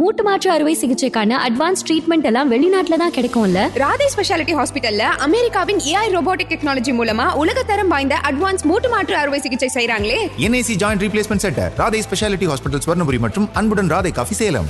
மூட்டு மாற்று அறுவை சிகிச்சைக்கான அட்வான்ஸ் ட்ரீட்மெண்ட் எல்லாம் வெளிநாட்டுல தான் கிடைக்கும்ல ராதே ஸ்பெஷாலிட்டி ஹாஸ்பிட்டல்ல அமெரிக்காவின் ஏஐ ரோபோட்டிக் டெக்னாலஜி மூலமா உலகத்தரம் வாய்ந்த அட்வான்ஸ் மூட்டு மாற்று அறுவை சிகிச்சை செய்றாங்களே NIC joint replacement centre Radhai speciality hospital Swarnapuri மற்றும் அன்புடன் ராதை காஃபி சேலம்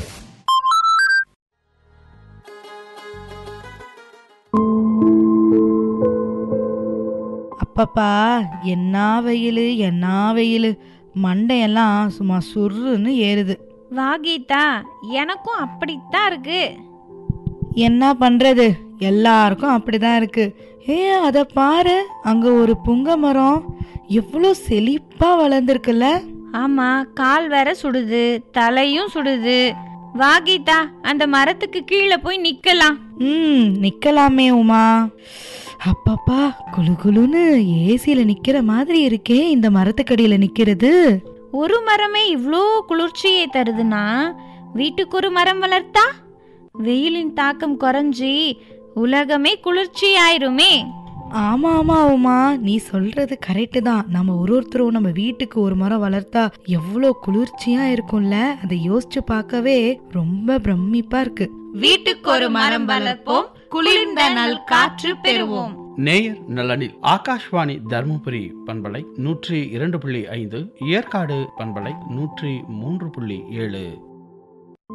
அப்பப்பா என்ன வெயில் என்ன வெயில் மண்டையெல்லாம் சும்மா சுருன்னு ஏறுது வா கீதா எனக்கும் அப்படித்தான் இருக்கு என்ன பண்றது எல்லாருக்கும் அப்படிதான் இருக்கு ஏ அத பாரு அங்க ஒரு புங்க மரம் எவ்வளோ செழிப்பா வளர்ந்துருக்குல்ல ஆமா கால் வேற சுடுது தலையும் சுடுது வா கீதா அந்த மரத்துக்கு கீழே போய் நிக்கலாம் ம் நிக்கலாமே உமா அப்பப்பா குளு குளுன்னு ஏசியில நிக்கிற மாதிரி இருக்கே இந்த மரத்துக்கடியில நிக்கிறது ஒரு மரமே இவ்ளோ குளிர்ச்சியை தருதுன்னா வீட்டுக்கு ஒரு மரம் வளர்த்தா வெயிலின் தாக்கம் குறைஞ்சி உலகமே குளிர்ச்சி ஆயிருமே ஆமா ஆமா உமா நீ சொல்றது கரெக்டு தான் நம்ம ஒரு ஒருத்தரும் நம்ம வீட்டுக்கு ஒரு மரம் வளர்த்தா எவ்வளோ குளிர்ச்சியா இருக்கும்ல அதை யோசிச்சு பார்க்கவே ரொம்ப பிரமிப்பா இருக்கு வீட்டுக்கு ஒரு மரம் வளர்ப்போம் குளிர்ந்த நல் காற்று பெறுவோம் நேயர் நலனில் ஆகாஷ்வாணி தர்மபுரி பண்பலை நூற்றி இரண்டு புள்ளி ஐந்து ஏற்காடு பண்பலை நூற்றி மூன்று புள்ளி ஏழு